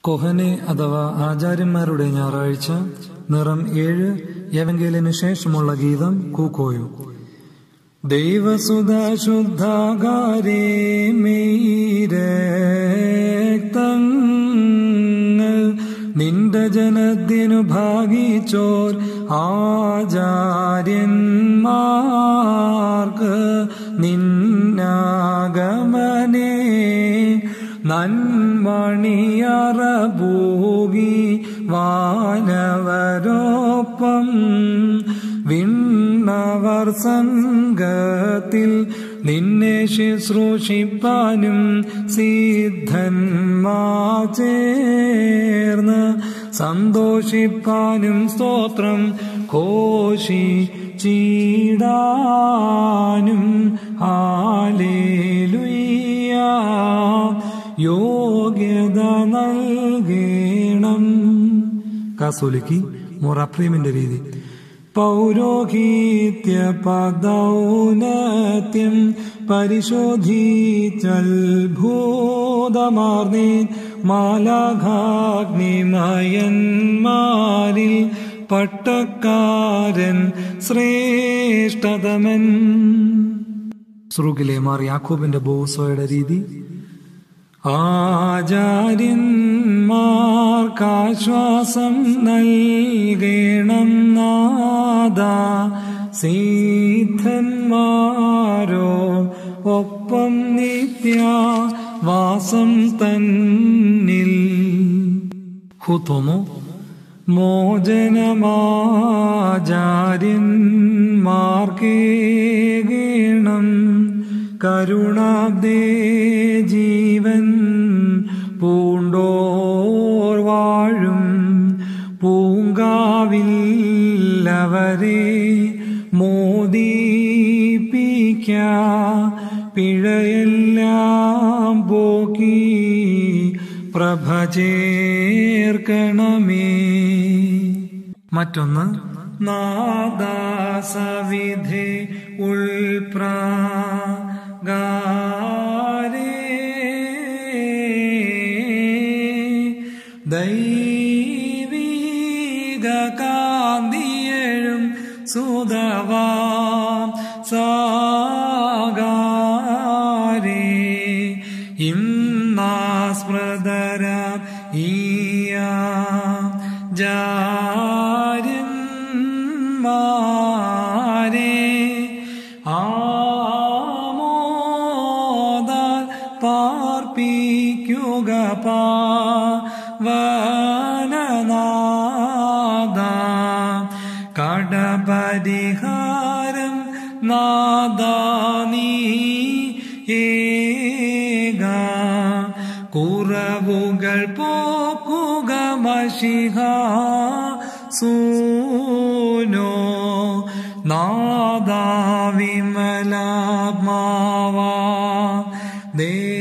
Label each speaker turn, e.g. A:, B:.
A: കൊഹനെ അഥവാ ആചാര്യന്മാരുടെ ഞായറാഴ്ച നിറം ഏഴ് യവങ്കേലിനു ശേഷമുള്ള ഗീതം കൂക്കോയു ദൈവസുത ശുദ്ധാകാരേ മെയ്രക്തങ്ങൾ നിന്റെ ജനത്തിനു ഭാഗിച്ചോർ ആചാര്യന്മാർക്ക് നിന്നാഗമനേ നന്മണിയറബൂകി വാനവരോപ്പം വിണ്ണവർ സംഘത്തിൽ നിന്നെ ശുശ്രൂഷിപ്പാനും സിദ്ധന്മാ ചേർന്ന് സന്തോഷിപ്പാനും സ്തോത്രം കോശി ചീടാനും ഹാലേലുയ്യ യോഗ്യത നൽകണം കാസോലിക്ക് മൊറാപ്രീമിന്റെ രീതി പൗരോഹിത്യ പദൗനത്യം പരിശോധിച്ചത്ഭൂതമാർന്നേ മാലാഘാഗ്നിമയന്മാരിൽ പട്ടക്കാരൻ ശ്രേഷ്ഠതമൻ സ്രൂഗിലെ മാർ യാക്കോബിന്റെ ബോസോയുടെ രീതി ആചാര്യന്മാർക്കാശ്വാസം നൽകണം നാദ സീധന്മാരോ ഒപ്പം നിത്യ വാസം തന്നിൽ ഹുതോമോ മോചനമാചാര്യന്മാർക്കേകീണം കരുണാബ്ദേ ജീവൻ പൂണ്ടോർ വാഴും പൂങ്കാവിൽ അവരെ മോദീപിക്ക പിഴയെല്ലാം പോക്കി പ്രഭ ചേർക്കണമേ മറ്റൊന്ന് നാദാസവിധി ഉൾപ്രാഗാരേ ദൈവിക കാന്തിയഴും സുതവാം സാഗാരേ ഇന്നാസ്മൃതര ഈയ ജാര്യന്മാരെ ആമോദ പാർപ്പിക്കുക പാവനനാദ കടപരിഹാരം നാദാനീ ഏക കുറവുകൾ പോക്കുക മഷിഹ സൂനോ നാദാവിമലാത്മാവാ ദേ